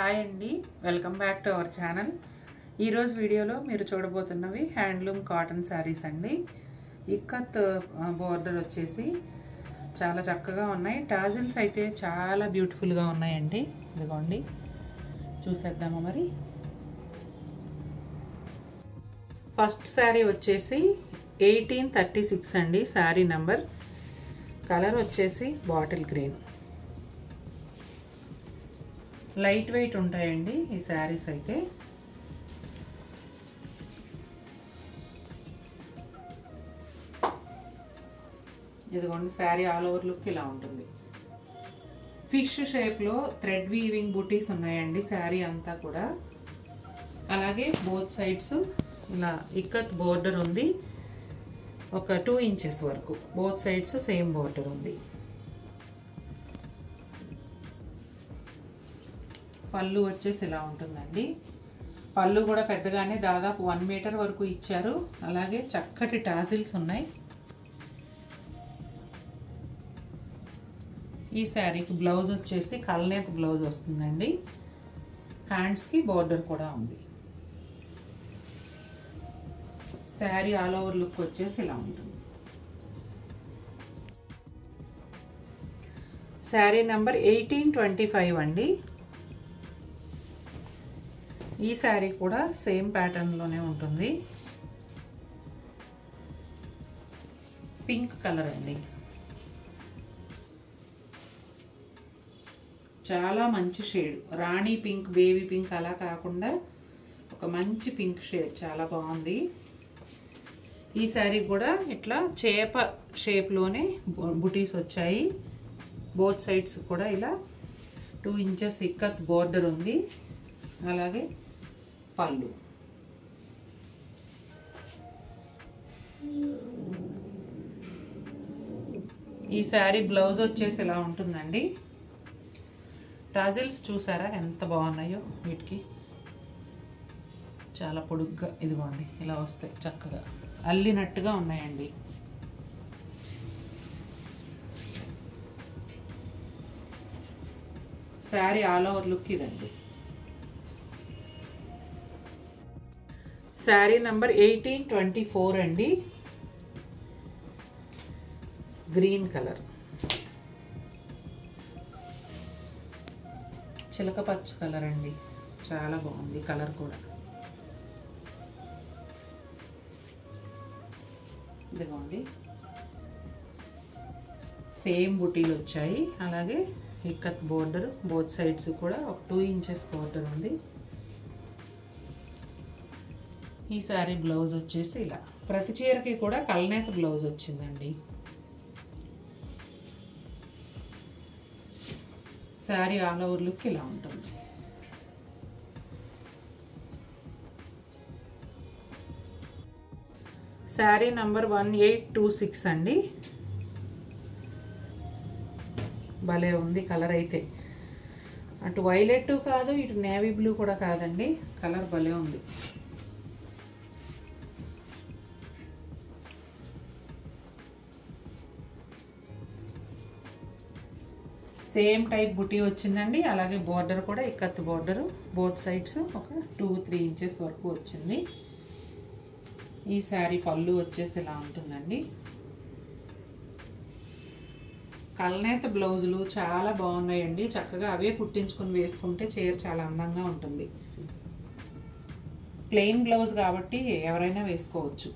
hi అండి welcome back to our channel ఈరోజు వీడియోలో మీరు చూడబోతున్నవి హ్యాండ్లూమ్ కాటన్ శారీస్ అండి ఇక్కత్ బోర్డర్ వచ్చేసి చాలా చక్కగా ఉన్నాయి టాజిల్స్ అయితే చాలా బ్యూటిఫుల్గా ఉన్నాయండి ఇదిగోండి చూసేద్దామా మరి ఫస్ట్ శారీ వచ్చేసి ఎయిటీన్ థర్టీ సిక్స్ అండి శారీ నెంబర్ కలర్ వచ్చేసి బాటిల్ గ్రీన్ లైట్ వెయిట్ ఉంటాయండి ఈ శారీస్ అయితే ఇదిగోండి శారీ ఆల్ ఓవర్ లుక్ ఇలా ఉంటుంది ఫిష్ షేప్లో థ్రెడ్ వీవింగ్ బుటీస్ ఉన్నాయండి శారీ అంతా కూడా అలాగే బోత్ సైడ్స్ ఇలా ఇక్కత్ బోర్డర్ ఉంది ఒక టూ ఇంచెస్ వరకు బోత్ సైడ్స్ సేమ్ బోర్డర్ ఉంది పళ్ళు వచ్చేసి ఇలా ఉంటుందండి పళ్ళు కూడా పెద్దగానే దాదాపు వన్ మీటర్ వరకు ఇచ్చారు అలాగే చక్కటి టాజిల్స్ ఉన్నాయి ఈ శారీకి బ్లౌజ్ వచ్చేసి కల్నేత బ్లౌజ్ వస్తుందండి హ్యాండ్స్కి బార్డర్ కూడా ఉంది శారీ ఆల్ ఓవర్ లుక్ వచ్చేసి ఇలా ఉంటుంది saree number eighteen twenty five అండి ఈ శారీ కూడా సేమ్ ప్యాటర్న్లోనే ఉంటుంది పింక్ కలర్ అండి చాలా మంచి shade rani pink baby pink అలా కాకుండా ఒక మంచి పింక్ షేడ్ చాలా బాగుంది ఈ శారీ కూడా ఇట్లా చేప షేప్లోనే బుటీస్ వచ్చాయి బోత్ సైడ్స్ కూడా ఇలా టూ ఇంచెస్ ఇక్కత్ బోర్డర్ ఉంది అలాగే పళ్ళు ఈ శారీ బ్లౌజ్ వచ్చేసి ఇలా ఉంటుందండి టాజిల్స్ చూసారా ఎంత బాగున్నాయో వీటికి చాలా పొడుగ్గా ఇదిగోండి ఇలా వస్తాయి చక్కగా అల్లినట్టుగా ఉన్నాయండి శారీ ఆల్ ఓవర్ లుక్ ఇదండి saree number eighteen twenty four అండి గ్రీన్ కలర్ చిలక పచ్చ కలర్ అండి చాలా బాగుంది కలర్ కూడా ఇదిగోండి సేమ్ బుటీలు వచ్చాయి అలాగే ఇక్కత్ బోర్డర్ బోత్ సైడ్స్ కూడా ఒక టూ ఇంచెస్ బోర్డర్ ఉంది ఈ శారీ బ్లౌజ్ వచ్చేసి ఇలా ప్రతి చీరకి కూడా కల్నేత బ్లౌజ్ వచ్చిందండి శారీ ఆల్ ఓవర్ లుక్ ఇలా ఉంటుంది saree number one eight two six అండి భలే ఉంది కలర్ అయితే అటు వైలెట్ కాదు ఇటు నేవీ బ్లూ కూడా కాదండి కలర్ భలే ఉంది సేమ్ టైప్ బుటీ వచ్చిందండి అలాగే బార్డర్ కూడా ఇక్కత్ బార్డర్ బోత్ సైడ్స్ ఒక టూ త్రీ ఇంచెస్ వరకు వచ్చింది ఈ శారీ పళ్ళు వచ్చేసి ఇలా ఉంటుందండి కల్నేత బ్లౌజులు చాలా బాగున్నాయండి చక్కగా అవే కుట్టించుకొని వేసుకుంటే చీర చాలా అందంగా ఉంటుంది ప్లెయిన్ బ్లౌజ్ కాబట్టి ఎవరైనా వేసుకోవచ్చు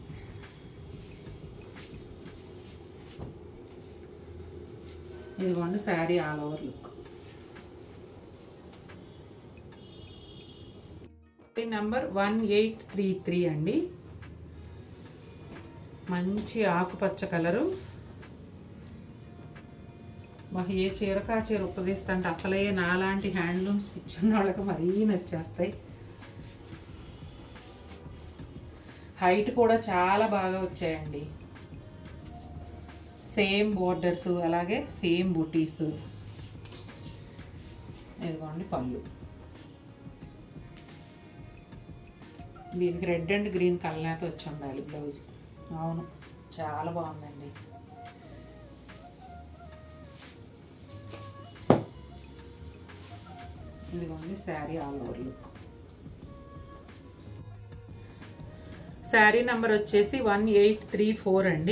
ఇదిగోండి saree all over look number one eight three three అండి మంచి ఆకుపచ్చ కలరు మాకు ఏ చీరకా చీర ఉపదిస్తుంటే అసలే నాలాంటి హ్యాండ్లూమ్స్ ఇచ్చిన వాళ్ళకి మరీ నచ్చేస్తాయి హైట్ కూడా చాలా బాగా వచ్చాయండి సేమ్ బోర్డర్స్ అలాగే సేమ్ బుటీస్ ఇదిగోండి పళ్ళు దీనికి రెడ్ అండ్ గ్రీన్ కలర్తో వచ్చి ఉండాలి బ్లౌజ్ అవును చాలా బాగుందండి ఇదిగోండి saree all over look saree number వచ్చేసి వన్ ఎయిట్ త్రీ ఫోర్ అండి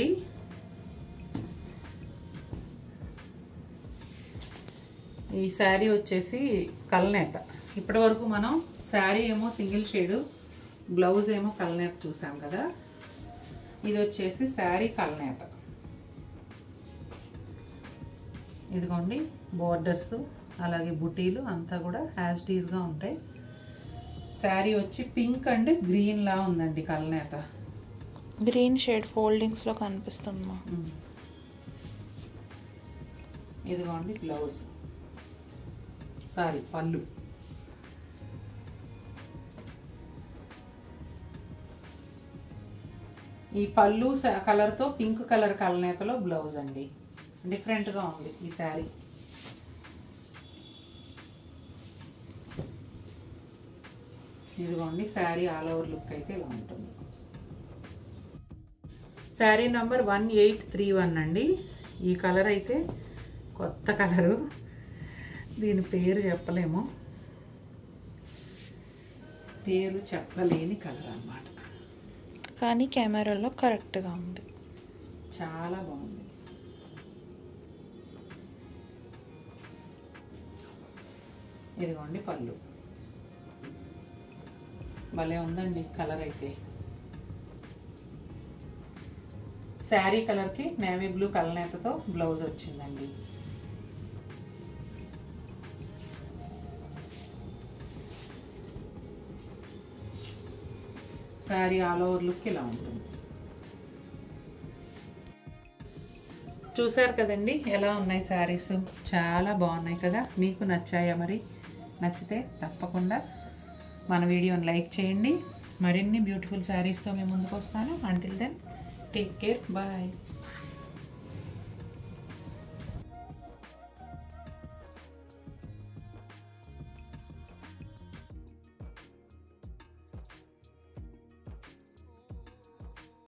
ఈ శారీ వచ్చేసి కల్నేత ఇప్పటి వరకు మనం శారీ ఏమో సింగిల్ షేడు బ్లౌజ్ ఏమో కల్నేత చూసాం కదా ఇది వచ్చేసి శారీ కల్నేత ఇదిగోండి బోర్డర్స్ అలాగే బుటీలు అంతా కూడా యాజ్ టీజ్గా ఉంటాయి శారీ వచ్చి పింక్ అండ్ గ్రీన్ లా ఉందండి కల్నేత గ్రీన్ షేడ్ ఫోల్డింగ్స్లో కనిపిస్తుందమ్మా ఇదిగోండి బ్లౌజ్ సారీ పళ్ళు ఈ పళ్ళు స- కలర్తో పింక్ కలర్ కలనేతలో బ్లౌజ్ అండి డిఫరెంట్గా ఉంది ఈ శారీ ఇదిగోండి శారీ ఆల్ ఓవర్ లుక్ అయితే ఇలా ఉంటుంది saree number one eight three one అండి ఈ కలర్ అయితే కొత్త కలరు దీని పేరు చెప్పలేము పేరు చెప్పలేని కలర్ అన్నమాట కానీ కెమెరాలో కరెక్ట్గా ఉంది చాలా బాగుంది ఇదిగోండి పళ్ళు భలే ఉందండి కలర్ అయితే శారీ కలర్కి నేవీ బ్లూ కలనేతతో బ్లౌజ్ వచ్చిందండి శారీ ఆల్ ఓవర్ లుక్ ఇలా ఉంటుంది చూసారు కదండి ఎలా ఉన్నాయి శారీస్ చాలా బాగున్నాయి కదా మీకు నచ్చాయా మరి నచ్చితే తప్పకుండా మన వీడియోని లైక్ చేయండి మరిన్ని బ్యూటిఫుల్ శారీస్తో మేము ముందుకు వస్తాను until then take care bye